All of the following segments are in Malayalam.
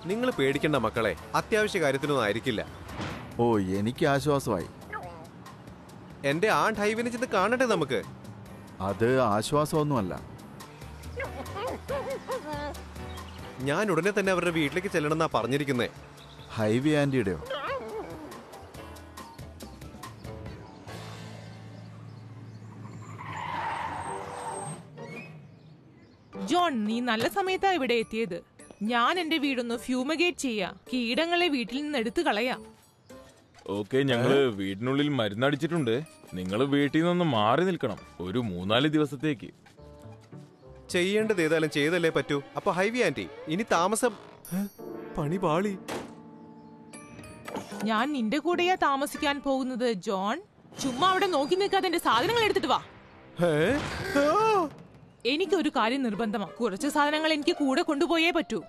നിങ്ങൾ പേടിക്കേണ്ട മക്കളെ അത്യാവശ്യ കാര്യത്തിനൊന്നും ആയിരിക്കില്ല ഓ എനിക്ക് ആശ്വാസമായി എന്റെ ആൺ ഹൈവിനെ ചെന്ന് കാണട്ടെ നമുക്ക് അത് ആശ്വാസമൊന്നുമല്ല ഞാൻ ഉടനെ തന്നെ അവരുടെ വീട്ടിലേക്ക് ചെല്ലണമെന്നാ പറഞ്ഞിരിക്കുന്നേ ഹൈവി ആന്റിയുടെയോ ജോൺ നീ നല്ല സമയത്താ ഇവിടെ എത്തിയത് ഞാൻ എന്റെ വീടൊന്ന് ഫ്യൂമഗേറ്റ് ചെയ്യാ കീടങ്ങളെ വീട്ടിൽ നിന്ന് എടുത്തു കളയാം ഓക്കെ ഞങ്ങള് വീടിനുള്ളിൽ മരുന്നടിച്ചിട്ടുണ്ട് നിങ്ങൾ വീട്ടിൽ നിന്ന് മാറി നിൽക്കണം ഒരു മൂന്നാല് ദിവസത്തേക്ക് ചെയ്യേണ്ടത് ഏതായാലും ചെയ്തല്ലേ പറ്റൂ അപ്പൊ ഹൈവി ആന്റി ഇനി താമസം ഹെ? പണി പാളി ഞാൻ നിന്റെ കൂടെയാ താമസിക്കാൻ പോകുന്നത് ജോൺ ചുമ്മാ അവിടെ നോക്കി നിൽക്കാതെ എന്റെ സാധനങ്ങൾ എടുത്തിട്ട് വാ ഹേ? ആ! എനിക്കൊരു കാര്യം നിർബന്ധമാ കുറച്ച് സാധനങ്ങൾ എനിക്ക് കൂടെ കൊണ്ടുപോയേ പറ്റൂ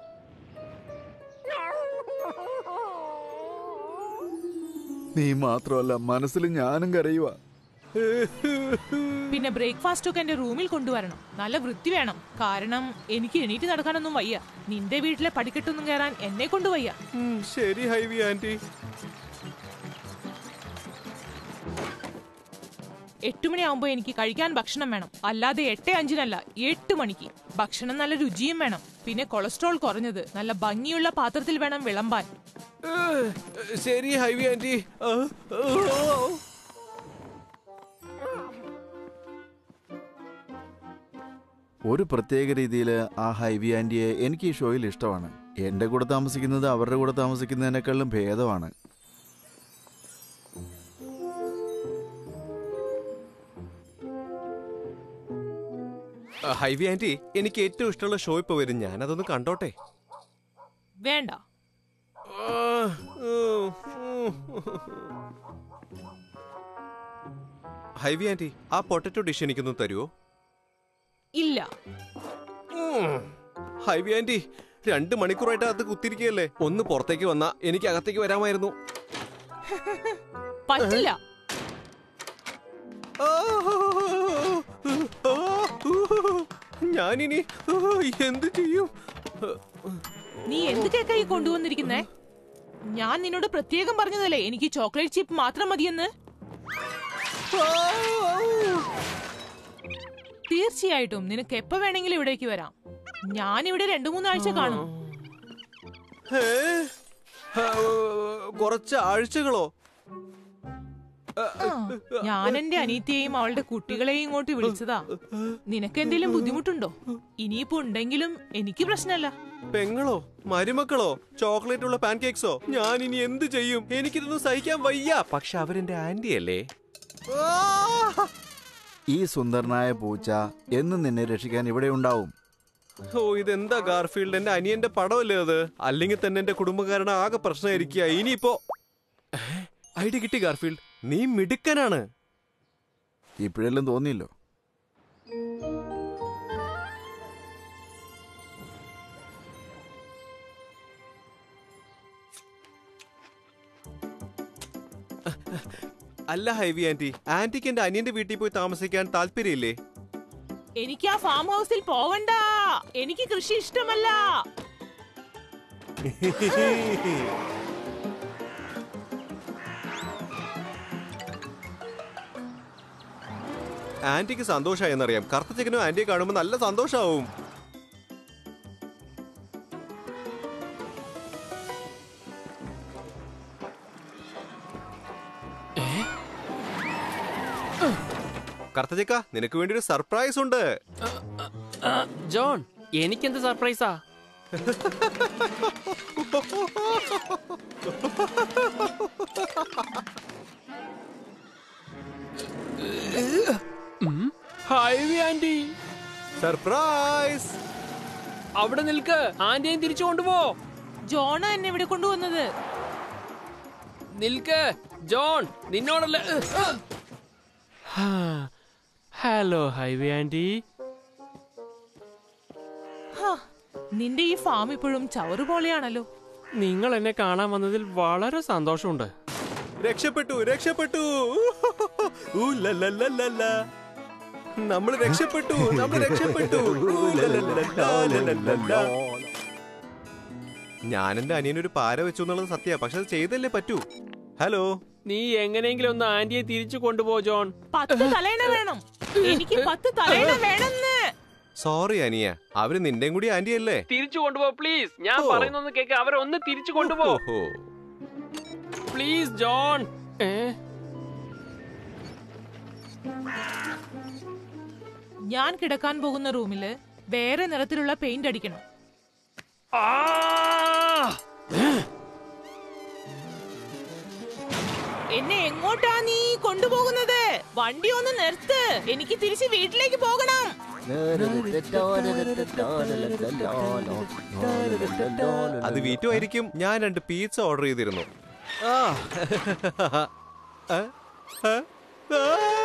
നീ മാത്രമല്ല മനസ്സിൽ ഞാനും കരയുക പിന്നെ ബ്രേക്ക്ഫാസ്റ്റ് ഒക്കെ എന്റെ റൂമിൽ കൊണ്ടുവരണം നല്ല വൃത്തി വേണം കാരണം എനിക്ക് എണീറ്റ് നടക്കാനൊന്നും വയ്യ നിന്റെ വീട്ടിലെ പടിക്കെട്ടൊന്നും കയറാൻ എന്നെ കൊണ്ട് വയ്യ ഉം, ശരി ഹൈവി ആന്റി എട്ട് മണിയാവുമ്പോ എനിക്ക് കഴിക്കാൻ ഭക്ഷണം വേണം അല്ലാതെ എട്ട് അഞ്ചിനല്ല എട്ട് മണിക്ക് ഭക്ഷണം നല്ല രുചിയും വേണം പിന്നെ കൊളസ്ട്രോൾ കുറഞ്ഞത് നല്ല ഭംഗിയുള്ള പാത്രത്തിൽ വേണം വിളമ്പാൻ ഏ, ശരി ഹൈവി ആന്റി ആ, ആ, ആ. ഒരു പ്രത്യേക രീതിയിൽ ആ ഹൈവി ആന്റിയെ എനിക്ക് ഈ ഷോയിൽ ഇഷ്ടമാണ് എന്റെ കൂടെ താമസിക്കുന്നത് അവരുടെ കൂടെ താമസിക്കുന്നതിനേക്കാളും ഭേദമാണ് ആ, ഹൈവി ആന്റി എനിക്ക് ഏറ്റവും ഇഷ്ടമുള്ള ഷോ ഇപ്പൊ വരും ഞാൻ അതൊന്ന് കണ്ടോട്ടെ വേണ്ട ആ, ഉം, ഉം. ഹൈവി ആന്റി ആ പൊട്ടറ്റോ ഡിഷ് എനിക്കൊന്ന് തരുമോ ഇല്ല ഉം. ഹൈവി ആന്റി രണ്ട് മണിക്കൂറായിട്ട് അത് കുത്തിരിക്കുകയല്ലേ ഒന്ന് പുറത്തേക്ക് വന്നാ എനിക്ക് അകത്തേക്ക് വരാമായിരുന്നു പറ്റില്ല ആ, ആ, ഞാനിനി ആ, എന്ത് ചെയ്യും നീ എന്ത് കേക്കായി കൊണ്ടുവന്നിരിക്കുന്നേ ഞാൻ നിന്നോട് പ്രത്യേകം പറഞ്ഞതല്ലേ എനിക്ക് ചോക്ലേറ്റ് ചിപ്പ് മാത്രം മതിയെന്ന് തീർച്ചയായിട്ടും നിനക്ക് എപ്പോ വേണമെങ്കിലും ഇവിടേക്ക് വരാം ഞാൻ ഇവിടെ രണ്ടു മൂന്നാഴ്ച കാണും ഏ? ആ, കുറച്ച് ആഴ്ചകളോ ആ, ഞാൻ എന്റെ അനീത്തിയെയും അവളുടെ കുട്ടികളെയും ഇങ്ങോട്ട് വിളിച്ചതാ നിനക്ക് എന്തെങ്കിലും ബുദ്ധിമുട്ടുണ്ടോ ഇനിയിപ്പോ ഉണ്ടെങ്കിലും എനിക്ക് പ്രശ്നമല്ല പെങ്ങളോ മരുമക്കളോ ചോക്ലേറ്റ് ഉള്ള പാൻകേക്സോ ഞാൻ ഇനി എന്ത് ചെയ്യും എനിക്കിതൊന്നും സഹിക്കാൻ വയ്യ പക്ഷെ അവരെന്റെ ആന്റി അല്ലേ ആ! ഈ സുന്ദരനായ പൂച്ച എന്നും നിന്നെ രക്ഷിക്കാൻ ഇവിടെ ഉണ്ടാവും ഓ ഇതെന്താ ഗാർഫീൽഡ് എന്റെ അനിയന്റെ പടമല്ലേ അത് അല്ലെങ്കിൽ തന്നെ എന്റെ കുടുംബക്കാരന് ആകെ പ്രശ്നമായിരിക്കുക ഇനിയിപ്പോ ഐഡിയ കിട്ടി ഗാർഫീൽഡ് നീ മിടുക്കനാണ് ഇപ്പോഴെല്ലാം തോന്നിയല്ലോ അല്ല ഹൈവി ആന്റി ആന്റിക്ക് എന്റെ അനിയന്റെ വീട്ടിൽ പോയി താമസിക്കാൻ താല്പര്യമില്ലേ എനിക്ക് ആ ഫാം ഹൗസിൽ പോവണ്ട എനിക്ക് കൃഷി ഇഷ്ടമല്ല ആന്റിക്ക് സന്തോഷമായി എന്നറിയാം കറുത്ത ചിക്കനും ആന്റിയെ കാണുമ്പോൾ നല്ല സന്തോഷാവും കറുത്ത ചിക്ക നിനക്ക് വേണ്ടി ഒരു സർപ്രൈസ് ഉണ്ട് ആ, ജോൺ എനിക്കെന്ത് സർപ്രൈസാ ഹൈവി ആന്റി സർപ്രൈസ് അവിടെ നിൽക്ക് ആന്റിയും തിരിച്ചു കൊണ്ടുപോ ജോണ എന്നെ ഇവിടെ കൊണ്ടുവന്നത് നിൽക്ക് ജോൺ നിന്നോടല്ല ഹലോ ഹൈവി ആന്റി ഹാ, നിന്റെ ഈ ഫാം ഇപ്പോഴും ചവറ് പോലെയാണല്ലോ നിങ്ങൾ എന്നെ കാണാൻ വന്നതിൽ വളരെ സന്തോഷമുണ്ട് രക്ഷപ്പെട്ടു രക്ഷപ്പെട്ടു ഊ, ലലലലല. നമ്മൾ രക്ഷപ്പെട്ടു നമ്മൾ രക്ഷപ്പെട്ടു ഊ, ലലലലലലലല. ഞാൻ എന്റെ അനിയനൊരു പാര വെച്ചു എന്നുള്ളത് സത്യ പക്ഷെ അത് ചെയ്തല്ലേ പറ്റൂ ഹലോ നീ എങ്ങനെയെങ്കിലും ഒന്ന് ആന്റിയെ തിരിച്ചു കൊണ്ടുപോ ജോൺ പത്ത് തലേണ വേണം എനിക്ക് പത്ത് തലേണ വേണമെന്ന് സോറി അനിയ അവര് നിന്റെയും കൂടി ആന്റി അല്ലേ തിരിച്ചു കൊണ്ടുപോ പ്ലീസ് ഞാൻ ഓ. പറയുന്നൊന്ന് കേക്ക് അവരെ ഒന്ന് തിരിച്ചു കൊണ്ടുപോ ഓഹോ. പ്ലീസ് ജോൺ ഏ ഞാൻ കിടക്കാൻ പോകുന്ന റൂമില് വേറെ നിറത്തിലുള്ള പെയിന്റ് അടിക്കണം ആ എന്നെ എങ്ങോട്ടാ നീ കൊണ്ടുപോകുന്നത് വണ്ടി ഒന്ന് നിർത്ത് എനിക്ക് തിരിച്ച് വീട്ടിലേക്ക് പോകണം അത് വീറ്റു ആയിരിക്കും ഞാൻ രണ്ട് പീസ ഓർഡർ ചെയ്തിരുന്നു ആ. ആ? ആ? ആ.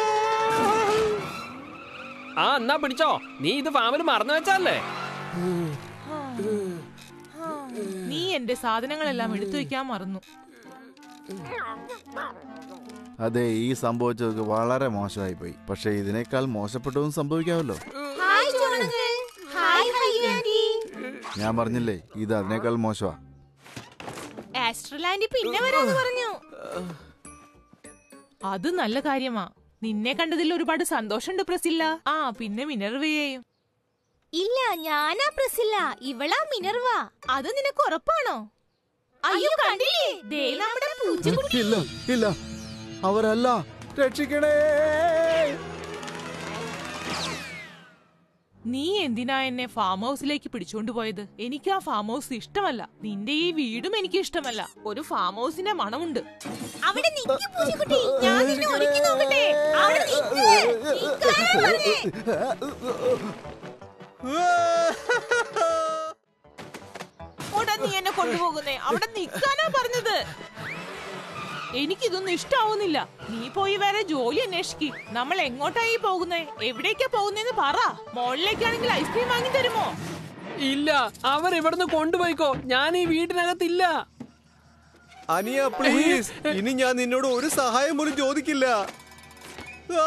ആ എന്നാ പിടിച്ചോ നീ ഇത് ഫാമിലി മറന്നു വെച്ചല്ലേ നീ എന്റെ സാധനങ്ങളെല്ലാം എടുത്തു വെക്കാൻ മറന്നു അതെ ഈ സംഭവിച്ചതൊക്കെ വളരെ മോശമായി പോയി പക്ഷെ ഇതിനേക്കാൾ മോശപ്പെട്ടതും സംഭവിക്കാമല്ലോ hi John uncle hi hi aunty ഞാൻ പറഞ്ഞില്ലേ ഇത് അതിനേക്കാൾ മോശമാ ആസ്ട്രലാൻഡ് പിന്നെ വരാന്ന് പറഞ്ഞു അത് നല്ല കാര്യമാ നിന്നെ കണ്ടതിൽ ഒരുപാട് സന്തോഷമുണ്ട് പ്രസില്ല ആ പിന്നെ മിനർവയെയും ഇല്ല ഞാനാ പ്രസില്ല ഇവളാ മിനർവ അത് നിനക്ക് ഉറപ്പാണോ അയ്യോ കണ്ടില്ലേ ദേ നമ്മുടെ പൂച്ചക്കുട്ടി ഇല്ല ഇല്ല അവരല്ല രക്ഷിക്കണേ നീ എന്തിനാ എന്നെ ഫാം ഹൗസിലേക്ക് പിടിച്ചോണ്ട് പോയത് എനിക്ക് ആ ഫാം ഹൗസ് ഇഷ്ടമല്ല നിന്റെ ഈ വീടും എനിക്ക് ഇഷ്ടമല്ല ഒരു ഫാം ഹൗസിന്റെ മണമുണ്ട് അവിടെ നിക്ക് പൂച്ചക്കുട്ടി ഞാൻ നിന്നെ ഒരുക്കി നോക്കട്ടെ അവിടെ നിക്ക് നിക്കാനാ പറഞ്ഞേ. ഓടാ നീ എന്നെ കൊണ്ടുപോകുന്നേ അവിടെ നിക്കാനാ പറഞ്ഞത് എനിക്കിതൊന്നും ഇഷ്ടാവുന്നില്ല നീ പോയി വേറെ ജോലി അന്വേഷിക്ക് നമ്മൾ എങ്ങോട്ടായി പോകുന്നേ എവിടേക്കാ പോകുന്നേന്ന് പറ മോളിലേക്കാണെങ്കിൽ ഐസ്ക്രീം വാങ്ങി തരുമോ ഇല്ല അവർ ഇവിടുന്ന് കൊണ്ടുപോയിക്കോ ഞാൻ ഈ വീട്ടിനകത്തില്ല അനിയ പ്ലീസ് ഇനി ഞാൻ നിന്നോട് ഒരു സഹായം പോലും ചോദിക്കില്ല ആ.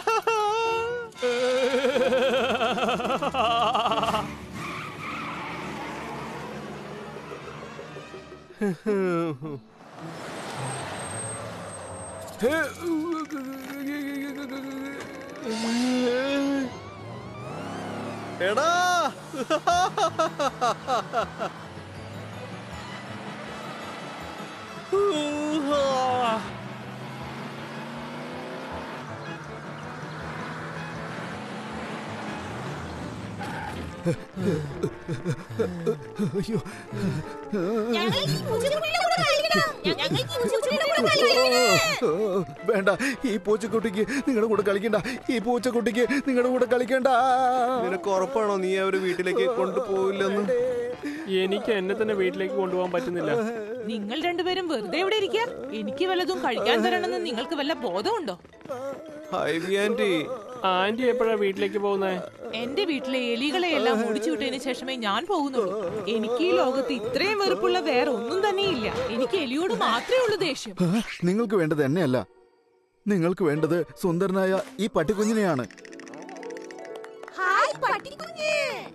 എടാ ഞങ്ങൾ ഈ പൂച്ചക്കുട്ടിയുടെ കൂടെ കളിക്കണം ഞങ്ങൾ ഈ പൂച്ചക്കുട്ടിയുടെ കൂടെ കളിക്കണം വേണ്ട ഈ പൂച്ചക്കുട്ടിക്ക് നിങ്ങളുടെ കൂടെ കളിക്കണ്ട ഈ പൂച്ചക്കുട്ടിക്ക് നിങ്ങളുടെ കൂടെ കളിക്കണ്ട നിനക്ക് ഉറപ്പാണോ നീ അവര് വീട്ടിലേക്ക് കൊണ്ടുപോയില്ലെന്ന് എനിക്ക് എന്നെ തന്നെ വീട്ടിലേക്ക് കൊണ്ടുപോകാൻ പറ്റുന്നില്ല നിങ്ങൾ രണ്ടുപേരും വെറുതെ ഇവിടെ ഇരിക്കുക എനിക്ക് വല്ലതും കഴിക്കാൻ തരണമെന്ന് നിങ്ങൾക്ക് വല്ല ബോധമുണ്ടോ ഹൈവി ആന്റി ആന്റി എപ്പോഴാ വീട്ടിലേക്ക് പോകുന്നേ എന്റെ വീട്ടിലെ എലികളെ എല്ലാം ഓടിച്ചു വിട്ടതിന് ശേഷമേ ഞാൻ പോകുന്നുള്ളൂ എനിക്ക് ഈ ലോകത്ത് ഇത്രയും വെറുപ്പുള്ള വേറെ ഒന്നും തന്നെയില്ല എനിക്ക് എലിയോട് മാത്രമേ ഉള്ളൂ ദേഷ്യം ആ, നിങ്ങൾക്ക് വേണ്ടത് എന്നെയല്ല നിങ്ങൾക്ക് വേണ്ടത് സുന്ദരനായ ഈ പട്ടിക്കുഞ്ഞിനെയാണ് ഹായ് പട്ടിക്കുഞ്ഞ്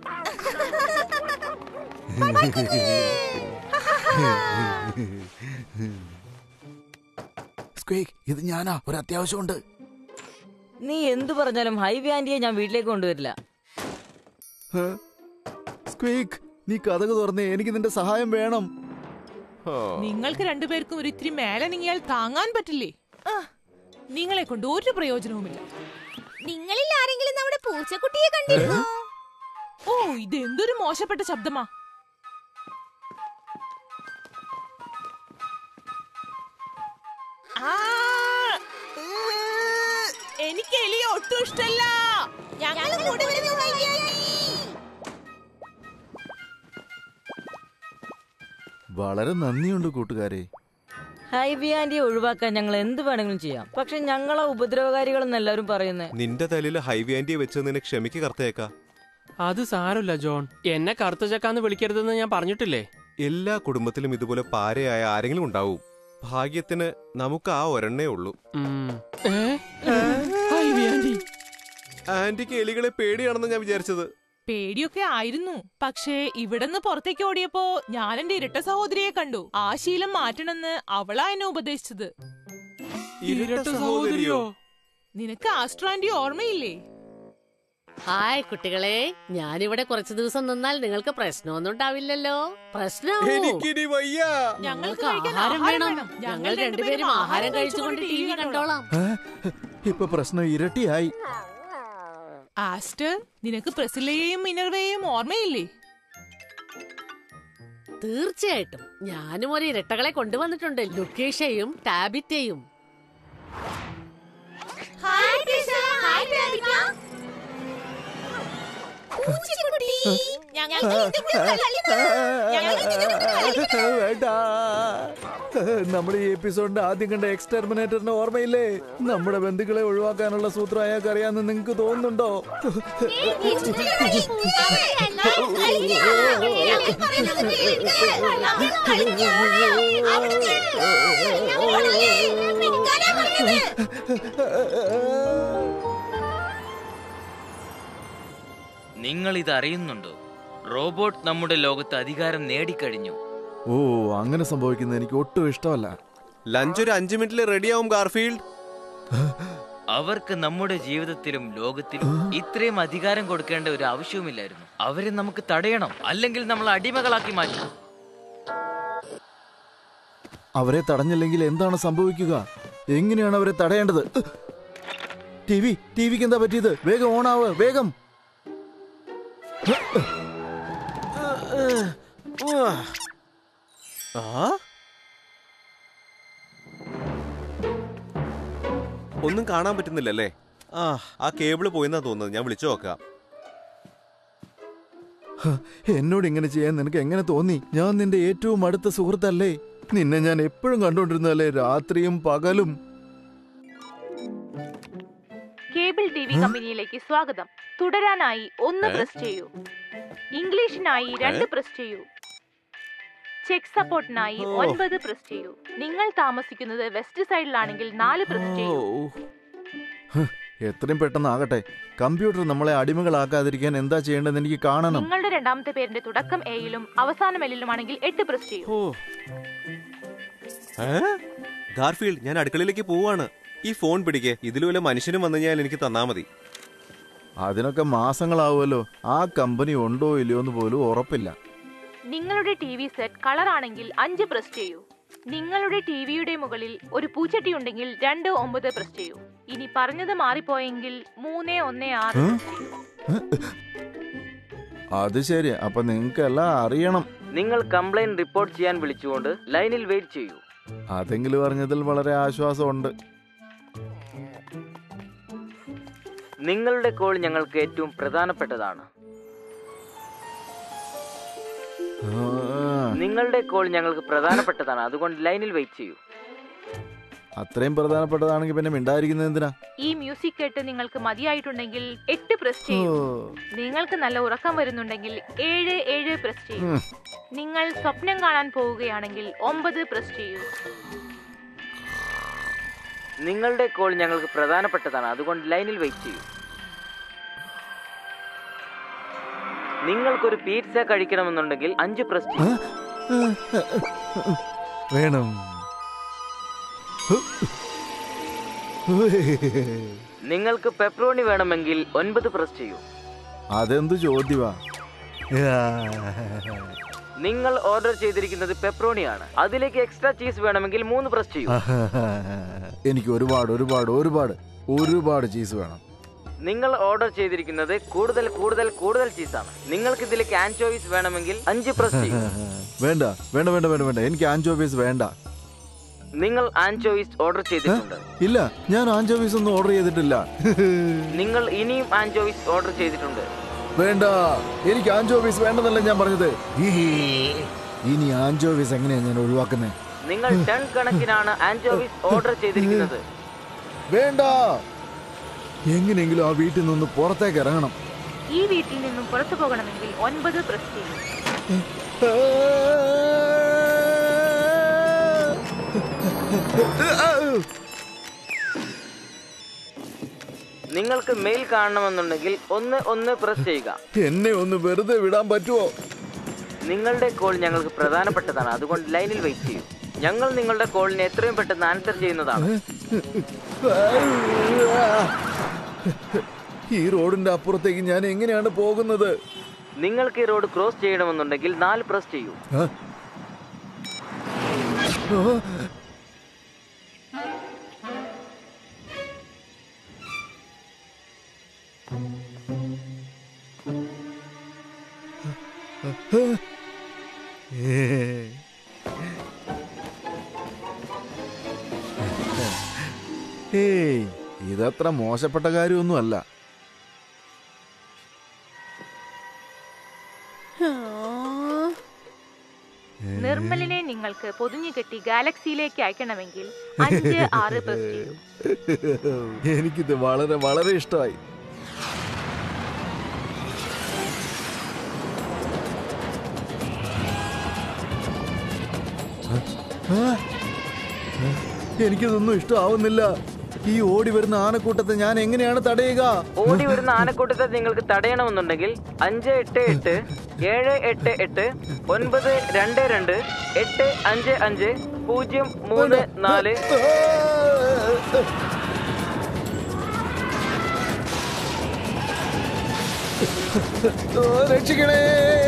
സ്ക്വീക്ക് ഇത് ഞാനാ ഒരു അത്യാവശ്യമുണ്ട് നീ എന്തു പറഞ്ഞാലും ഹൈവി ആന്റിയെ ഞാൻ വീട്ടിലേക്ക് കൊണ്ടുവരില്ല ആ? സ്ക്വീക്ക് നീ കഥക് തുറന്നേ എനിക്ക് നിന്റെ സഹായം വേണം ആ. നിങ്ങൾക്ക് രണ്ടുപേർക്കും ഒരു ഇത്തിരി മേലെ നീങ്ങിയാൽ താങ്ങാൻ പറ്റില്ലേ ആ, നിങ്ങളെ കൊണ്ട് ഒരു പ്രയോജനവുമില്ല നിങ്ങളിൽ ആരെങ്കിലും നമ്മുടെ പൂച്ചക്കുട്ടിയെ കണ്ടിരുന്നോ ഓ ഇത് എന്തൊരു മോശപ്പെട്ട ശബ്ദമാ ആ, ഉം, എനിക്ക് എലിയെ ഒട്ടും ഇഷ്ടല്ല ഞങ്ങൾ കൂടെ വരുന്നു വൈകാരി വളരെ നന്ദിയുണ്ട് കൂട്ടുകാരെ ഹൈവി ആന്റിയെ ഒഴിവാക്കാൻ ഞങ്ങൾ എന്ത് വേണമെങ്കിലും ചെയ്യാം പക്ഷെ ഞങ്ങളെ ഉപദ്രവകാരികളെന്ന് എല്ലാവരും പറയുന്നത് നിന്റെ തലയിൽ ഹൈവി ആന്റിയെ വെച്ച് നിന്നെ ക്ഷമിക്ക് കർത്തയേക്ക അത് സാരമില്ല ജോൺ എന്നെ കറുത്ത ചക്കാന്ന് വിളിക്കരുതെന്ന് ഞാൻ പറഞ്ഞിട്ടില്ലേ എല്ലാ കുടുംബത്തിലും ഇതുപോലെ പാരയായ ആരെങ്കിലും ഉണ്ടാവും ഭാഗ്യത്തിന് നമുക്ക് ആ ഒരെണ്ണേ ഉള്ളൂ ഉം. ഏ? ഹൈവി ആന്റി ആന്റിക്ക് എലികളെ പേടിയാണെന്ന് ഞാൻ വിചാരിച്ചത് പേടിയൊക്കെ ആയിരുന്നു പക്ഷേ ഇവിടുന്ന് പുറത്തേക്ക് ഓടിയപ്പോ ഞാൻ എന്റെ ഇരട്ട സഹോദരിയെ കണ്ടു ആ ശീലം മാറ്റണമെന്ന് അവളാ എന്നെ ഉപദേശിച്ചത് ഇരട്ട സഹോദരിയോ നിനക്ക് ആസ്ട്രാൻഡി ഓർമ്മയില്ലേ ഹായ് കുട്ടികളെ ഞാനിവിടെ കുറച്ചു ദിവസം നിന്നാൽ നിങ്ങൾക്ക് പ്രശ്നമൊന്നും ഉണ്ടാവില്ലല്ലോ പ്രശ്നമോ എനിക്കിനി വയ്യ ഞങ്ങൾക്ക് കഴിക്കാൻ ആഹാരം ആഹാരം വേണം വേണം. ഞങ്ങൾ രണ്ടുപേരും ആഹാരം കഴിച്ചുകൊണ്ട് ടി വി കണ്ടോളാം ഇപ്പൊ പ്രശ്നം ഇരട്ടിയായി ആസ്റ്റർ നിനക്ക് പ്രസിലയെയും മിനർവയെയും ഓർമ്മയില്ലേ തീർച്ചയായിട്ടും ഞാനും ഒരു ഇരട്ടകളെ കൊണ്ടുവന്നിട്ടുണ്ട് ലുക്കേഷയും ടാബിറ്റയും ഹായ് കൃഷ്ണ ഹായ് രാധിക പൂച്ചക്കുട്ടി ഞങ്ങൾ ഇതിന്റെ കൂടെ കളിക്കണം. ഞങ്ങൾ ഇതിന്റെ കൂടെ കളിക്കണം. വേണ്ട നമ്മുടെ ഈ എപ്പിസോഡിന്റെ ആദ്യം കണ്ട എക്സ്റ്റർമിനേറ്ററിന്റെ ഓർമ്മയില്ലേ നമ്മുടെ ബന്ധുക്കളെ ഒഴിവാക്കാനുള്ള സൂത്രം അയാൾക്ക് അറിയാമെന്ന് നിങ്ങൾക്ക് തോന്നുന്നുണ്ടോ നിങ്ങൾ ഇത് അറിയുന്നുണ്ടോ റോബോട്ട് നമ്മുടെ ലോകത്ത് അധികാരം നേടിക്കഴിഞ്ഞു ഓ അങ്ങനെ സംഭവിക്കുന്നത് എനിക്ക് ഒട്ടും ഇഷ്ടമല്ല ലഞ്ച് ഒരു അഞ്ചു മിനിറ്റിൽ റെഡിയാവും ഗാർഫീൽഡ് അവർക്ക് നമ്മുടെ ജീവിതത്തിലും ലോകത്തിലും ഇത്രയും അധികാരം കൊടുക്കേണ്ട ഒരു ആവശ്യവുമില്ലായിരുന്നു അവരെ നമുക്ക് തടയണം അല്ലെങ്കിൽ നമ്മൾ അടിമകളാക്കി മാറ്റണം അവരെ തടഞ്ഞില്ലെങ്കിൽ എന്താണ് സംഭവിക്കുക എങ്ങനെയാണ് അവരെ തടയേണ്ടത് ടി വി ടി വിക്ക് എന്താ പറ്റിയത് വേഗം ഓണാവ് വേഗം ആ ഒന്നും കാണാൻ പറ്റുന്നില്ലല്ലേ ആ ആ കേബിള് പോയെന്നാ തോന്നുന്നത് ഞാൻ വിളിച്ചു നോക്കാം എന്നോട് ഇങ്ങനെ ചെയ്യാൻ നിനക്ക് എങ്ങനെ തോന്നി ഞാൻ നിന്റെ ഏറ്റവും അടുത്ത സുഹൃത്തല്ലേ നിന്നെ ഞാൻ എപ്പോഴും കണ്ടോണ്ടിരുന്നല്ലേ രാത്രിയും പകലും കേബിൾ ടി വി കമ്പനിയിലേക്ക് സ്വാഗതം തുടരാനായി ഒന്ന് ഏ? പ്രസ് ചെയ്യൂ ഇംഗ്ലീഷിനായി രണ്ട് പ്രസ് ചെയ്യൂ ചെക്ക് സപ്പോർട്ടിനായി ഓ. ഒൻപത് പ്രസ് ചെയ്യൂ നിങ്ങൾ താമസിക്കുന്നത് വെസ്റ്റ് സൈഡിലാണെങ്കിൽ നാല് പ്രസ് ചെയ്യൂ എത്രയും പെട്ടെന്ന് ആകട്ടെ കമ്പ്യൂട്ടർ നമ്മളെ അടിമകളാക്കാതിരിക്കാൻ എന്താ ചെയ്യേണ്ടതെന്ന് എനിക്ക് കാണണം നിങ്ങളുടെ രണ്ടാമത്തെ പേരിന്റെ തുടക്കം എയിലും അവസാനം എല്ലിലുമാണെങ്കിൽ എട്ട് പ്രസ് ചെയ്യൂ ഓ ഏ? ഗാർഫീൽഡ് ഞാൻ അടുക്കളയിലേക്ക് പോവാണ് ഈ ഫോൺ പിടിക്കേ ഇതിൽ വല്ല മനുഷ്യനും വന്നു കഴിഞ്ഞാൽ എനിക്ക് തന്നാ മതി അതിനൊക്കെ മാസങ്ങളാവുമല്ലോ ആ കമ്പനി ഉണ്ടോ ഇല്ലയോ എന്ന് പോലും ഉറപ്പില്ല നിങ്ങളുടെ ടി വി സെറ്റ് കളർ ആണെങ്കിൽ അഞ്ച് പ്രസ് ചെയ്യൂ നിങ്ങളുടെ ടിവിയുടെ മുകളിൽ ഒരു പൂച്ചട്ടി ഉണ്ടെങ്കിൽ രണ്ട് ഒമ്പത് പ്രസ് ചെയ്യൂ ഇനി പറഞ്ഞത് മാറിപ്പോയെങ്കിൽ മൂന്ന് ഒന്ന് ആറ് ഉം? പ്രസ് ചെയ്യൂ അത് ശരി അപ്പൊ നിങ്ങൾക്ക് എല്ലാം അറിയണം നിങ്ങൾ കംപ്ലൈന്റ് റിപ്പോർട്ട് ചെയ്യാൻ വിളിച്ചുകൊണ്ട് ലൈനിൽ വെയിറ്റ് ചെയ്യൂ അതെങ്കിലും അറിഞ്ഞതിൽ വളരെ ആശ്വാസമുണ്ട് നിങ്ങളുടെ കോൾ ഞങ്ങൾക്ക് ഏറ്റവും പ്രധാനപ്പെട്ടതാണ് ആ, നിങ്ങളുടെ കോൾ ഞങ്ങൾക്ക് പ്രധാനപ്പെട്ടതാണ് അതുകൊണ്ട് ലൈനിൽ വെയിറ്റ് ചെയ്യൂ അത്രയും പ്രധാനപ്പെട്ടതാണെങ്കിൽ പിന്നെ മിണ്ടായിരിക്കുന്നത് എന്തിനാ ഈ മ്യൂസിക് കേട്ട് നിങ്ങൾക്ക് മതിയായിട്ടുണ്ടെങ്കിൽ എട്ട് പ്രസ് ചെയ്യൂ നിങ്ങൾക്ക് നല്ല ഉറക്കം വരുന്നുണ്ടെങ്കിൽ ഏഴ് ഏഴ് പ്രസ് ചെയ്യൂ ഉം. നിങ്ങൾ സ്വപ്നം കാണാൻ പോവുകയാണെങ്കിൽ ഒമ്പത് പ്രസ് ചെയ്യൂ നിങ്ങളുടെ കോൾ ഞങ്ങൾക്ക് പ്രധാനപ്പെട്ടതാണ് അതുകൊണ്ട് ലൈനിൽ വെയിറ്റ് ചെയ്യൂ നിങ്ങൾക്കൊരു പീറ്റ്സ കഴിക്കണമെന്നുണ്ടെങ്കിൽ അഞ്ച് പ്രസ് ചെയ്യൂ വേണം നിങ്ങൾക്ക് പെപ്രോണി വേണമെങ്കിൽ ഒൻപത് പ്രസ് ചെയ്യൂ അതെന്ത് ചോദ്യമാ നിങ്ങൾ ഓർഡർ ചെയ്തിരിക്കുന്നത് പെപ്രോണിയാണ് അതിലേക്ക് എക്സ്ട്രാ ചീസ് വേണമെങ്കിൽ മൂന്ന് പ്രസ് ചെയ്യൂ എനിക്ക് ഒരുപാട് ഒരുപാട് ഒരുപാട് ഒരുപാട് ചീസ് വേണം നിങ്ങൾ ഓർഡർ ചെയ്തിരിക്കുന്നത് കൂടുതൽ കൂടുതൽ കൂടുതൽ ചീസാണ് നിങ്ങൾക്ക് ഇതിലേക്ക് ആൻചോവീസ് വേണമെങ്കിൽ അഞ്ച് പ്രസ് ചെയ്യൂ വേണ്ട വേണ്ട വേണ്ട വേണ്ട വേണ്ട എനിക്ക് ആൻചോവീസ് വേണ്ട നിങ്ങൾ ആൻചോവീസ് ഓർഡർ ചെയ്തിട്ടുണ്ട് ഇല്ല ഞാൻ ആൻചോവീസ് ഒന്നും ഓർഡർ ചെയ്തിട്ടില്ല നിങ്ങൾ ഇനിയും ആൻചോവീസ് ഓർഡർ ചെയ്തിട്ടുണ്ട് വേണ്ട എനിക്ക് ആൻചോവീസ് വേണ്ടെന്നല്ല ഞാൻ പറഞ്ഞത് ഇനി ആൻചോവീസ് എങ്ങനെയാ ഞാൻ ഒഴിവാക്കുന്നത് നിങ്ങൾ ടൺ കണക്കിനാണ് ആൻചോവീസ് ഓർഡർ ചെയ്തിരിക്കുന്നത് വേണ്ട എങ്ങനെയെങ്കിലും ആ വീട്ടിൽ നിന്ന് പുറത്തേക്ക് ഇറങ്ങണം ഈ വീട്ടിൽ നിന്നും പുറത്തു പോകണമെങ്കിൽ ഒൻപത് പ്രസ് ചെയ്യൂ നിങ്ങൾക്ക് മെയിൽ കാണണമെന്നുണ്ടെങ്കിൽ ഒന്ന് ഒന്ന് പ്രസ് ചെയ്യുക എന്നെ ഒന്ന് വെറുതെ വിടാൻ പറ്റുമോ നിങ്ങളുടെ കോൾ ഞങ്ങൾക്ക് പ്രധാനപ്പെട്ടതാണ് അതുകൊണ്ട് ലൈനിൽ വെയിറ്റ് ചെയ്യൂ ഞങ്ങൾ നിങ്ങളുടെ കോളിനെ എത്രയും പെട്ടെന്ന് ആൻസർ ചെയ്യുന്നതാണ് ഈ റോഡിന്റെ അപ്പുറത്തേക്ക് ഞാൻ എങ്ങനെയാണ് പോകുന്നത് നിങ്ങൾക്ക് ഈ റോഡ് ക്രോസ് ചെയ്യണമെന്നുണ്ടെങ്കിൽ നാല് പ്രസ് ചെയ്യൂ ആ? ആ? ഏയ് ഇതത്ര മോശപ്പെട്ട കാര്യമൊന്നുമല്ല നിർമ്മലിനെ നിങ്ങൾക്ക് പൊതിഞ്ഞുകെട്ടി ഗാലക്സിയിലേക്ക് അയക്കണമെങ്കിൽ അഞ്ച് ആറ് പ്രസ് ചെയ്യൂ എനിക്കിത് വളരെ വളരെ ഇഷ്ടമായി ആ? എനിക്കിതൊന്നും ഇഷ്ടമാവുന്നില്ല ഈ ഓടി വരുന്ന ആനക്കൂട്ടത്തെ ഞാൻ എങ്ങനെയാണ് തടയുക ഓടി വരുന്ന ആനക്കൂട്ടത്തെ നിങ്ങൾക്ക് തടയണമെന്നുണ്ടെങ്കിൽ അഞ്ച് എട്ട് എട്ട് ഏഴ് എട്ട് എട്ട് ഒൻപത് രണ്ട് രണ്ട് എട്ട് അഞ്ച് അഞ്ച് പൂജ്യം മൂന്ന് നാല് ഓ, രക്ഷിക്കണേ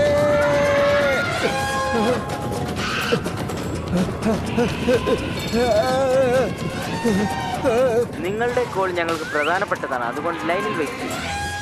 നിങ്ങളുടെ കോൾ ഞങ്ങൾക്ക് പ്രധാനപ്പെട്ടതാണ് അതുകൊണ്ട് ലൈനിൽ വെയിറ്റ് ചെയ്യും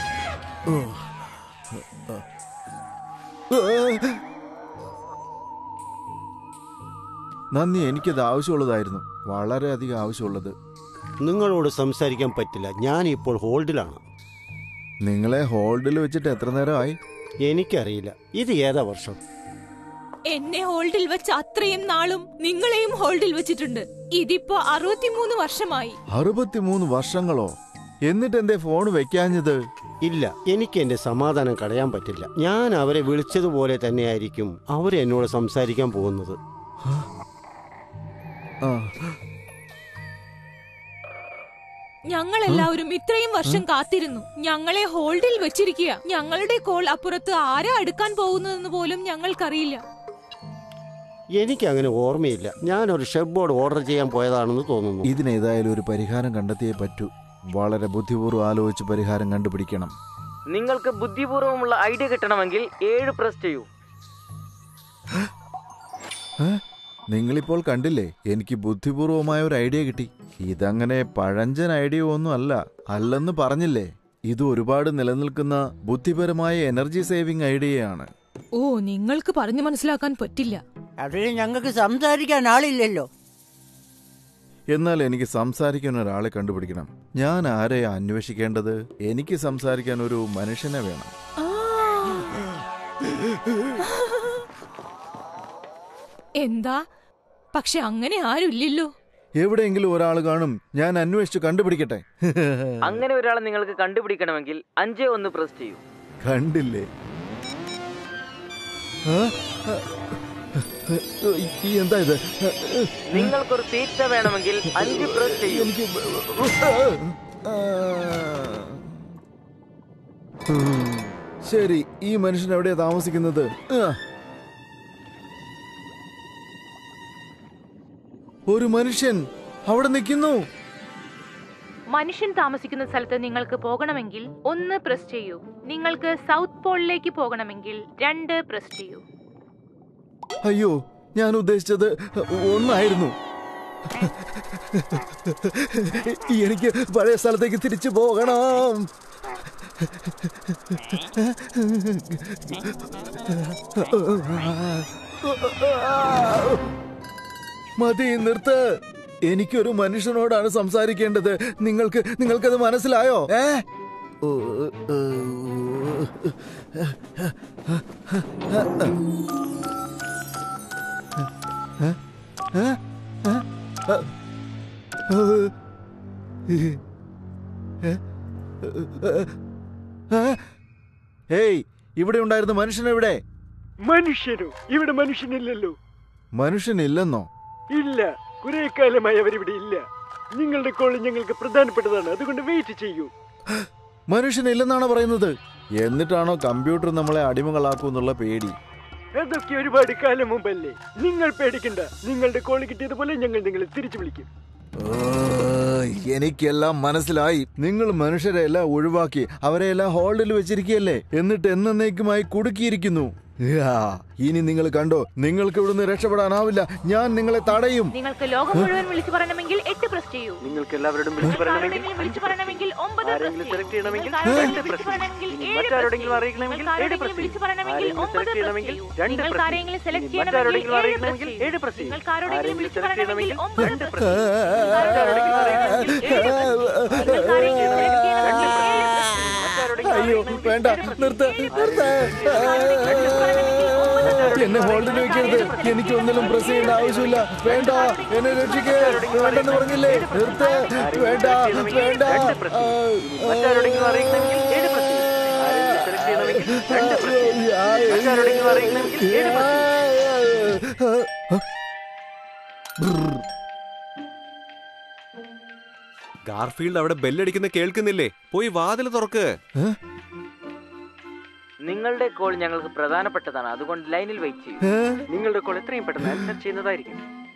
നന്ദി എനിക്കത് ആവശ്യമുള്ളതായിരുന്നു വളരെയധികം ആവശ്യമുള്ളത് നിങ്ങളോട് സംസാരിക്കാൻ പറ്റില്ല ഞാൻ ഇപ്പോൾ ഹോൾഡിലാണ് നിങ്ങളെ ഹോൾഡിൽ വെച്ചിട്ട് എത്ര നേരമായി എനിക്കറിയില്ല ഇത് ഏതാ വർഷം എന്നെ ഹോൾഡിൽ വെച്ച് അത്രയും നാളും നിങ്ങളെയും ഹോൾഡിൽ വെച്ചിട്ടുണ്ട് ഇതിപ്പോ അറുപത്തിമൂന്ന് വർഷമായി അറുപത്തിമൂന്ന് വർഷങ്ങളോ എന്നിട്ട് എന്റെ ഫോൺ വെക്കാഞ്ഞത് ഇല്ല എനിക്ക് എന്റെ സമാധാനം കളയാൻ പറ്റില്ല ഞാൻ അവരെ വിളിച്ചതുപോലെ തന്നെയായിരിക്കും അവർ എന്നോട് സംസാരിക്കാൻ പോകുന്നത് ആ, ഞങ്ങൾ എല്ലാവരും ഇത്രയും വർഷം കാത്തിരുന്നു ഞങ്ങളെ ഹോൾഡിൽ വെച്ചിരിക്കുക ഞങ്ങളുടെ കോൾ അപ്പുറത്ത് ആരാ എടുക്കാൻ പോകുന്നതെന്ന് പോലും ഞങ്ങൾക്കറിയില്ല എനിക്ക് അങ്ങനെ ഓർമ്മയില്ല ഞാൻ ഒരു ഷെഫ് ബോർഡ് ഓർഡർ ചെയ്യാൻ പോയതാണെന്ന് തോന്നുന്നു ഇതിനേതായാലും ഒരു പരിഹാരം കണ്ടെത്തിയേ പറ്റൂ വളരെ ബുദ്ധിപൂർവ്വം ആലോചിച്ച് പരിഹാരം കണ്ടുപിടിക്കണം നിങ്ങൾക്ക് ബുദ്ധിപൂർവ്വമുള്ള ഐഡിയ കിട്ടണമെങ്കിൽ ഏഴ് പ്രസ് ചെയ്യൂ ഏ? നിങ്ങളിപ്പോൾ കണ്ടില്ലേ എനിക്ക് ബുദ്ധിപൂർവമായ ഒരു ഐഡിയ കിട്ടി ഇതങ്ങനെ പഴഞ്ചൻ ഐഡിയ ഒന്നും അല്ല അല്ലെന്ന് പറഞ്ഞില്ലേ ഇത് ഒരുപാട് നിലനിൽക്കുന്ന ബുദ്ധിപരമായ എനർജി സേവിംഗ് ഐഡിയയാണ് ഓ നിങ്ങൾക്ക് പറഞ്ഞു മനസ്സിലാക്കാൻ പറ്റില്ല അതിന് ഞങ്ങൾക്ക് സംസാരിക്കാൻ ആളില്ലല്ലോ എന്നാൽ എനിക്ക് സംസാരിക്കാൻ ഒരാളെ കണ്ടുപിടിക്കണം ഞാൻ ആരെയാ അന്വേഷിക്കേണ്ടത് എനിക്ക് സംസാരിക്കാൻ ഒരു മനുഷ്യനെ വേണം എന്താ പക്ഷെ അങ്ങനെ ആരുമില്ലല്ലോ എവിടെയെങ്കിലും ഒരാൾ കാണും ഞാൻ അന്വേഷിച്ച് കണ്ടുപിടിക്കട്ടെ അങ്ങനെ ഒരാളെ നിങ്ങൾക്ക് കണ്ടുപിടിക്കണമെങ്കിൽ അഞ്ച് ഒന്ന് പ്രസ് ചെയ്യൂ കണ്ടില്ലേ ആ? ഈ എന്താ ഇത് നിങ്ങൾക്കൊരു തീറ്റ വേണമെങ്കിൽ അഞ്ച് പ്രസ് ചെയ്യൂ എനിക്ക് ആ. ഉം. ശരി ഈ മനുഷ്യൻ എവിടെയാ താമസിക്കുന്നത് ആ. ഒരു മനുഷ്യൻ അവിടെ നിൽക്കുന്നു മനുഷ്യൻ താമസിക്കുന്ന സ്ഥലത്ത് നിങ്ങൾക്ക് പോകണമെങ്കിൽ ഒന്ന് പ്രസ് ചെയ്യൂ നിങ്ങൾക്ക് സൗത്ത് പോളിലേക്ക് പോകണമെങ്കിൽ രണ്ട് പ്രസ് ചെയ്യൂ അയ്യോ ഞാൻ ഉദ്ദേശിച്ചത് ഒന്നായിരുന്നു എനിക്ക് പഴയ സ്ഥലത്തേക്ക് തിരിച്ചു പോകണം മതി നിർത്ത് എനിക്കൊരു മനുഷ്യനോടാണ് സംസാരിക്കേണ്ടത് നിങ്ങൾക്ക് നിങ്ങൾക്കത് മനസ്സിലായോ ഏ ഓ, ഏ, ഏ, ഏ, ഏ, ഏ, ഏ, ഏ, ഏയ് ഇവിടെ ഉണ്ടായിരുന്ന മനുഷ്യൻ എവിടെ മനുഷ്യനോ ഇവിടെ മനുഷ്യനില്ലല്ലോ മനുഷ്യനില്ലെന്നോ ഇല്ല കുറെ കാലമായി അവരിവിടെ ഇല്ല നിങ്ങളുടെ കോൾ ഞങ്ങൾക്ക് പ്രധാനപ്പെട്ടതാണ് അതുകൊണ്ട് വെയിറ്റ് ചെയ്യൂ മനുഷ്യനില്ലെന്നാണ് പറയുന്നത് എന്നിട്ടാണോ കമ്പ്യൂട്ടർ നമ്മളെ അടിമകളാക്കൂന്നുള്ള പേടി അതൊക്കെ ഒരുപാട് കാലം മുമ്പല്ലേ നിങ്ങൾ പേടിക്കണ്ട നിങ്ങളുടെ കോൾ കിട്ടിയതുപോലെ ഞങ്ങൾ നിങ്ങളെ തിരിച്ചു വിളിക്കും ഓ, എനിക്കെല്ലാം മനസ്സിലായി നിങ്ങൾ മനുഷ്യരെ എല്ലാം ഒഴിവാക്കി അവരെ എല്ലാം ഹോൾഡിൽ വെച്ചിരിക്കുകയല്ലേ എന്നിട്ട് എന്നേക്കുമായി കുടുക്കിയിരിക്കുന്നു യാ, ഇനി നിങ്ങൾ കണ്ടോ നിങ്ങൾക്ക് ഇവിടുന്ന് രക്ഷപ്പെടാനാവില്ല ഞാൻ നിങ്ങളെ തടയും നിങ്ങൾക്ക് ലോകം മുഴുവൻ വിളിച്ചു പറയണമെങ്കിൽ എട്ട് പ്രസ് ചെയ്യൂ നിങ്ങൾക്ക് എല്ലാവരോടും വിളിച്ചു പറയണമെങ്കിൽ ആരെങ്കിലും വിളിച്ചു പറയണമെങ്കിൽ ഒമ്പത് press ആരെങ്കിലും ചെയ്യൂ. സെലക്ട് ചെയ്യണമെങ്കിൽ നിങ്ങൾക്ക് രണ്ട് ആരെങ്കിലും പ്രസ് വിളിച്ചു പറയണമെങ്കിൽ ഇനി ഏഴ് മറ്റാരോടെങ്കിലും press അറിയിക്കണമെങ്കിൽ ചെയ്യൂ. ഏഴ് നിങ്ങൾക്ക് പ്രസ് വിളിച്ചു ചെയ്യൂ. പറയണമെങ്കിൽ ആരെങ്കിലും ഒമ്പത് സെലക്ട് press ചെയ്യണമെങ്കിൽ ചെയ്യൂ. രണ്ട് നിങ്ങൾക്ക് പ്രസ് ആരെങ്കിലും ചെയ്യൂ. സെലക്ട് ഇനി ചെയ്യണമെങ്കിൽ മറ്റാരോടെങ്കിലും ഏഴ് അറിയിക്കണമെങ്കിൽ press ഏഴ് ചെയ്യൂ. പ്രസ് ചെയ്യൂ. നിങ്ങൾക്ക് ആരോടെങ്കിലും ആരെങ്കിലും വിളിച്ചു സെലക്ട് പറയണമെങ്കിൽ ചെയ്യണമെങ്കിൽ ഒമ്പത് രണ്ട് press പ്രസ് ചെയ്യൂ. ചെയ്യൂ. നിങ്ങൾക്ക് ആരോടെങ്കിലും അറിയിക്കണമെങ്കിൽ ഏഴ് press ചെയ്യൂ. നിങ്ങൾക്ക് ആരെങ്കിലും select ചെയ്യണമെങ്കിൽ ഏഴ് press ചെയ്യൂ. അയ്യോ വേണ്ട നിർത്ത നിർത്ത എന്നെ ഹോൾഡിൽ വെക്കരുത് എനിക്ക് ഒന്നിലും പ്രസ് ചെയ്യേണ്ട ആവശ്യമില്ല വേണ്ട എന്നെ രക്ഷിക്കേ വേണ്ടെന്ന് പറഞ്ഞില്ലേ നിർത്ത വേണ്ട വേണ്ട ആ, മറ്റാരോടെങ്കിലും അറിയിക്കണമെങ്കിൽ ഏഴ് പ്രസ് ചെയ്യൂ. ആരെങ്കിലും സെലക്ട് ചെയ്യണമെങ്കിൽ രണ്ട് പ്രസ് ചെയ്യൂ. മറ്റാരോടെങ്കിലും അറിയിക്കണമെങ്കിൽ ഏഴ് പ്രസ് ചെയ്യൂ. ഗാർഫീൽഡ് അവിടെ ബെല്ലടിക്കുന്ന കേൾക്കുന്നില്ലേ പോയി വാതിൽ തുറക്ക് നിങ്ങളുടെ കോൾ ഞങ്ങൾക്ക് പ്രധാനപ്പെട്ടതാണ് അതുകൊണ്ട് ലൈനിൽ വെയിറ്റ് ചെയ്യൂ നിങ്ങളുടെ കോൾ എത്രയും പെട്ടെന്ന് ആൻസർ ചെയ്യുന്നതായിരിക്കും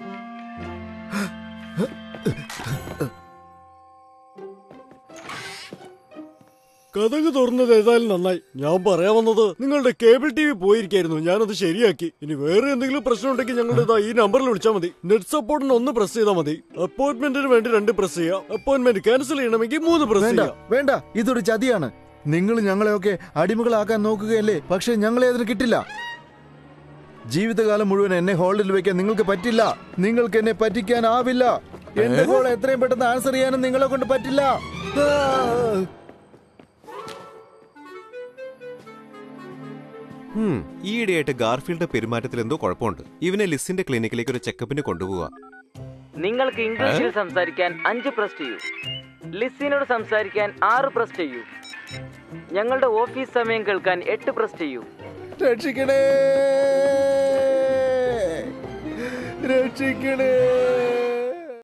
കഥക് തുറന്നത് ഏതായാലും നന്നായി ഞാൻ പറയാൻ വന്നത് നിങ്ങളുടെ കേബിൾ ടി വി പോയിരിക്കായിരുന്നു ഞാനത് ശരിയാക്കി ഇനി വേറെ എന്തെങ്കിലും പ്രശ്നം ഉണ്ടെങ്കിൽ ഞങ്ങളുടെ ഇതാ ഈ നമ്പറിൽ വിളിച്ചാൽ മതി നെറ്റ് സപ്പോർട്ടിന് ഒന്ന് പ്രസ് ചെയ്താൽ മതി അപ്പോയിന്റ്മെന്റിന് വേണ്ടി രണ്ട് പ്രസ് ചെയ്യാം അപ്പോയിന്റ്മെന്റ് ക്യാൻസൽ ചെയ്യണമെങ്കിൽ മൂന്ന് പ്രസ് വേണ്ട ചെയ്യാം വേണ്ട ഇതൊരു ചതിയാണ് നിങ്ങൾ ഞങ്ങളെയൊക്കെ അടിമകളാക്കാൻ നോക്കുകയല്ലേ പക്ഷെ ഞങ്ങളെ അതിന് കിട്ടില്ല ജീവിതകാലം മുഴുവൻ എന്നെ ഹോൾഡിൽ വെക്കാൻ നിങ്ങൾക്ക് പറ്റില്ല നിങ്ങൾക്ക് എന്നെ പറ്റിക്കാനാവില്ല എന്റെ കോൾ എത്രയും പെട്ടെന്ന് ആൻസർ ചെയ്യാനും നിങ്ങളെ കൊണ്ട് പറ്റില്ല ആ. ഈയിടെയായിട്ട് ഗാർഫീൽഡ് പെരുമാറ്റത്തിൽ എന്തോ കുഴപ്പമുണ്ട് ഇവനെ ലിസിന്റെ ക്ലിനിക്കിലേക്ക് ഒരു ചെക്കപ്പിന് കൊണ്ടുപോവുക നിങ്ങൾക്ക് ഇംഗ്ലീഷിൽ സംസാരിക്കാൻ അഞ്ച് പ്രസ് ചെയ്യൂ ലിസിനോട് സംസാരിക്കാൻ ആറ് പ്രസ് ചെയ്യൂ ഞങ്ങളുടെ ഓഫീസ് സമയം കേൾക്കാൻ എട്ട് പ്രസ് ചെയ്യൂ രക്ഷിക്കണേ രക്ഷിക്കണേ